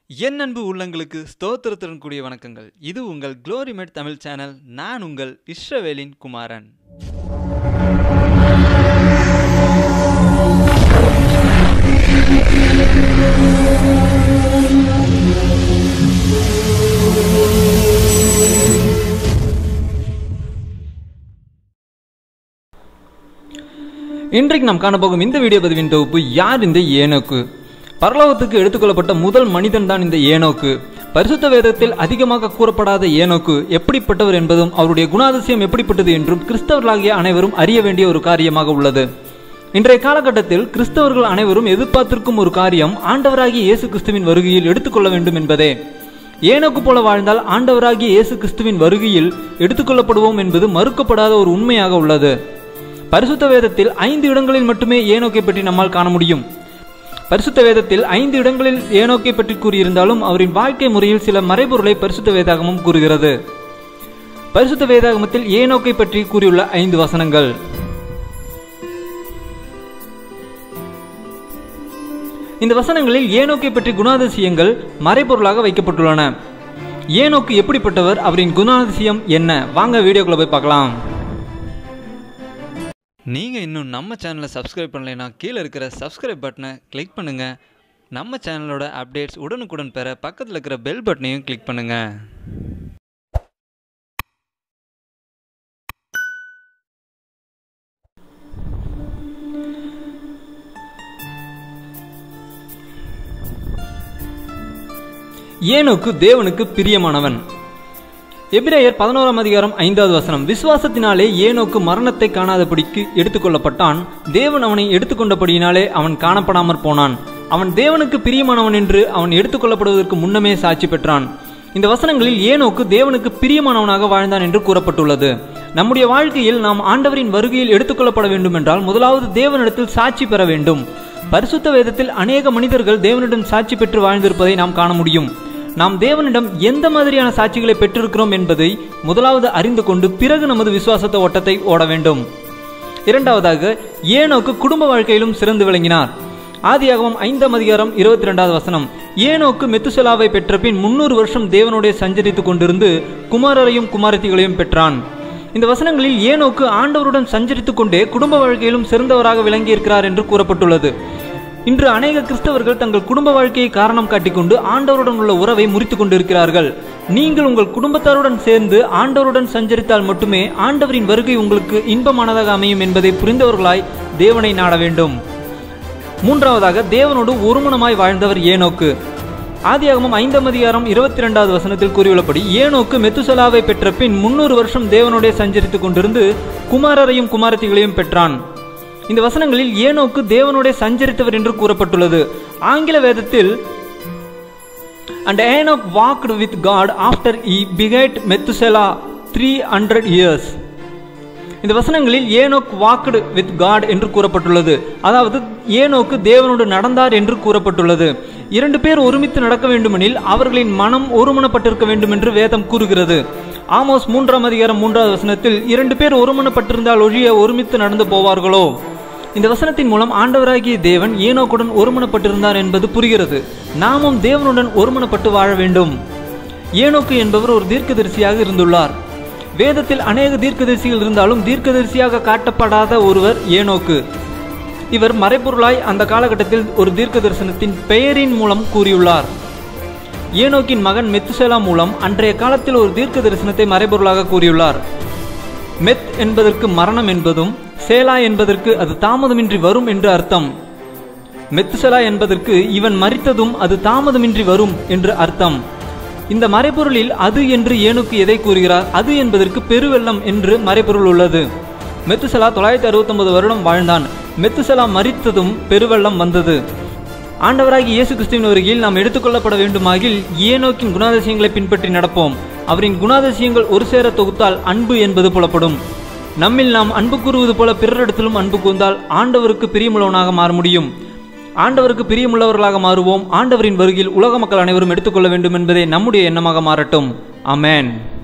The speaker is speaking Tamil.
என் அன்பு உள்ளங்களுக்கு ஸ்தோத்திரத்துடன் கூடிய வணக்கங்கள் இது உங்கள் க்ளோரிமெட் தமிழ் சேனல் நான் உங்கள் இஸ்ரவேலின் குமாரன் இன்றைக்கு நாம் காணப்போகும் இந்த வீடியோ பதிவின் தொகுப்பு யார் இந்த ஏனோக்கு பரலோகத்துக்கு எடுத்துக்கொள்ளப்பட்ட முதல் மனிதன் தான் இந்த ஏனோக்கு பரிசுத்த வேதத்தில் அதிகமாக கூறப்படாத ஏனோக்கு எப்படிப்பட்டவர் என்பதும் அவருடைய குணாதிசயம் எப்படிப்பட்டது என்றும் கிறிஸ்தவர்களாகிய அனைவரும் அறிய வேண்டிய ஒரு காரியமாக உள்ளது இன்றைய காலகட்டத்தில் கிறிஸ்தவர்கள் அனைவரும் எதிர்பார்த்திருக்கும் ஒரு காரியம் ஆண்டவராகிய இயேசு கிறிஸ்துவின் வருகையில் எடுத்துக்கொள்ள வேண்டும் என்பதே ஏனோக்கு போல வாழ்ந்தால் ஆண்டவராகிய இயேசு கிறிஸ்துவின் வருகையில் எடுத்துக்கொள்ளப்படுவோம் என்பது மறுக்கப்படாத ஒரு உண்மையாக உள்ளது பரிசுத்த வேதத்தில் ஐந்து இடங்களில் மட்டுமே ஏனோக்கை பற்றி நம்மால் காண முடியும் பரிசுத்த வேதத்தில் ஐந்து இடங்களில் ஏனோக்கை பற்றி கூறியிருந்தாலும் அவரின் வாழ்க்கை முறையில் சில மறைபொருளை பரிசுத்த வேதாகமம் கூறுகிறது பரிசுத்த வேதாகமத்தில் ஏனோக்கை பற்றி கூறியுள்ள ஐந்து வசனங்கள் இந்த வசனங்களில் ஏனோக்கை பற்றி குணாதிசயங்கள் மறைபொருளாக வைக்கப்பட்டுள்ளன ஏனோக்கு எப்படிப்பட்டவர் அவரின் குணாதிசயம் என்ன வாங்க வீடியோக்குள்ள போய் பார்க்கலாம் நீங்கள் இன்னும் நம்ம சேனலை சப்ஸ்கிரைப் பண்ணலைன்னா கீழே இருக்கிற சப்ஸ்கிரைப் பட்டனை கிளிக் பண்ணுங்கள் நம்ம சேனலோட அப்டேட்ஸ் உடனுக்குடன் பெற பக்கத்தில் இருக்கிற பெல் பட்டனையும் கிளிக் பண்ணுங்கள் ஏனோக்கு தேவனுக்கு பிரியமானவன் எபிரேயர் பதினோராம் அதிகாரம் ஐந்தாவது வசனம் விசுவாசத்தினாலே ஏனோக்கு மரணத்தை காணாதபடிக்கு எடுத்துக்கொள்ளப்பட்டான் தேவன் அவனை எடுத்துக்கொண்டபடியினாலே அவன் காணப்படாமற் போனான் அவன் தேவனுக்கு பிரியமானவன் என்று அவன் எடுத்துக்கொள்ளப்படுவதற்கு முன்னமே சாட்சி பெற்றான் இந்த வசனங்களில் ஏனோக்கு தேவனுக்கு பிரியமானவனாக வாழ்ந்தான் என்று கூறப்பட்டுள்ளது நம்முடைய வாழ்க்கையில் நாம் ஆண்டவரின் வருகையில் எடுத்துக்கொள்ளப்பட வேண்டும் என்றால் முதலாவது தேவனிடத்தில் சாட்சி பெற வேண்டும் பரிசுத்த வேதத்தில் அநேக மனிதர்கள் தேவனிடம் சாட்சி பெற்று வாழ்ந்திருப்பதை நாம் காண முடியும் நாம் தேவனிடம் எந்த மாதிரியான சாட்சிகளை பெற்றிருக்கிறோம் என்பதை முதலாவது அறிந்து கொண்டு பிறகு நமது விசுவாசத்த ஓட்டத்தை ஓட வேண்டும் இரண்டாவதாக ஏனோக்கு குடும்ப வாழ்க்கையிலும் சிறந்து விளங்கினார் ஆதியாகமம் ஐந்தாம் அதிகாரம் இருபத்தி ரெண்டாவது வசனம் ஏனோக்கு மெத்துசலாவை பெற்ற பின் முன்னூறு வருஷம் தேவனுடைய சஞ்சரித்துக் கொண்டிருந்து குமாரரையும் குமாரத்திகளையும் பெற்றான் இந்த வசனங்களில் ஏனோக்கு ஆண்டவருடன் சஞ்சரித்துக் கொண்டே குடும்ப வாழ்க்கையிலும் சிறந்தவராக விளங்கியிருக்கிறார் என்று கூறப்பட்டுள்ளது இன்று அநேக கிறிஸ்தவர்கள் தங்கள் குடும்ப வாழ்க்கையை காரணம் காட்டிக்கொண்டு ஆண்டவருடன் உள்ள உறவை முறித்து கொண்டிருக்கிறார்கள் நீங்கள் உங்கள் குடும்பத்தாருடன் சேர்ந்து ஆண்டவருடன் சஞ்சரித்தால் மட்டுமே ஆண்டவரின் வருகை உங்களுக்கு இன்பமானதாக அமையும் என்பதை புரிந்தவர்களாய் தேவனை நாட வேண்டும் மூன்றாவதாக தேவனோடு ஒருமனமாய் வாழ்ந்தவர் ஏனோக்கு ஆதியாகமம் ஐந்தாம் அதிகாரம் இருபத்தி இரண்டாவது வசனத்தில் கூறியுள்ளபடி ஏனோக்கு மெத்துசலாவை பெற்ற பின் முன்னூறு வருஷம் தேவனோடே சஞ்சரித்துக் கொண்டிருந்து குமாரரையும் குமாரத்திகளையும் பெற்றான் இந்த வசனங்களில் ஏனோக்கு தேவனோட சஞ்சரித்தவர் என்று கூறப்பட்டுள்ளது ஆங்கில வேதத்தில் and Enoch walked with God after he begat Methuselah three hundred years இந்த வசனங்களில் ஏனோக் வாக்டு வித் காட் என்று கூறப்பட்டுள்ளது அதாவது ஏனோக்கு தேவனோடு நடந்தார் என்று கூறப்பட்டுள்ளது இரண்டு பேர் ஒருமித்து நடக்க வேண்டுமெனில் அவர்களின் மனம் ஒருமனப்பட்டிருக்க வேண்டும் என்று வேதம் கூறுகிறது ஆமோஸ் மூன்றாம் அதிகாரம் மூன்றாவது வசனத்தில் இரண்டு பேர் ஒருமனப்பட்டிருந்தால் ஒழிய ஒருமித்து நடந்து போவார்களோ இந்த வசனத்தின் மூலம் ஆண்டவராகிய தேவன் ஏனோக்குடன் ஒருமனப்பட்டிருந்தார் என்பது புரிகிறது நாமும் தேவனுடன் ஒருமனப்பட்டு வாழ வேண்டும் ஏனோக்கு என்பவர் ஒரு தீர்க்கதரிசியாக இருந்துள்ளார் வேதத்தில் அநேக தீர்க்கதரிசிகள் இருந்தாலும் தீர்க்கதரிசியாக காட்டப்படாத ஒருவர் ஏனோக்கு இவர் மறைப்பொருளாய் அந்த காலகட்டத்தில் ஒரு தீர்க்க தரிசனத்தின் பெயரின் மூலம் கூறியுள்ளார் ஏனோக்கின் மகன் மெத்துசேலா மூலம் அன்றைய காலத்தில் ஒரு தீர்க்க தரிசனத்தை மறைபொருளாக கூறியுள்ளார் மெத் என்பதற்கு மரணம் என்பதும் சேலா என்பதற்கு அது தாமதமின்றி வரும் என்று அர்த்தம் மெத்துசலா என்பதற்கு இவன் மறித்ததும் அது தாமதமின்றி வரும் என்று அர்த்தம் இந்த மறைபொருளில் அது என்று ஏனுக்கு எதை கூறுகிறார் அது என்பதற்கு பெருவெள்ளம் என்று மறைபொருள் உள்ளது மெத்துசலா தொள்ளாயிரத்தி அறுபத்தொன்பது வருடம் வாழ்ந்தான் மெத்துசலா மறித்ததும் பெருவெள்ளம் வந்தது ஆண்டவராகி இயேசு கிறிஸ்துவின் வருகையில் நாம் எடுத்துக்கொள்ளப்பட வேண்டுமாகில் ஏனோக்கின் குணாதிசயங்களை பின்பற்றி நடப்போம் அவரின் குணாதிசயங்கள் ஒரு சேர தொகுத்தால் அன்பு என்பது புலப்படும் நம்மில் நாம் அன்பு கூறுவது போல பிறரிடத்திலும் அன்பு கூர்ந்தால் ஆண்டவருக்கு பிரியமுள்ளவனாக மாற முடியும் ஆண்டவருக்கு பிரியமுள்ளவர்களாக மாறுவோம் ஆண்டவரின் வருகையில் உலக மக்கள் அனைவரும் எடுத்துக்கொள்ள வேண்டும் என்பதே நம்முடைய எண்ணமாக மாறட்டும் அமேன்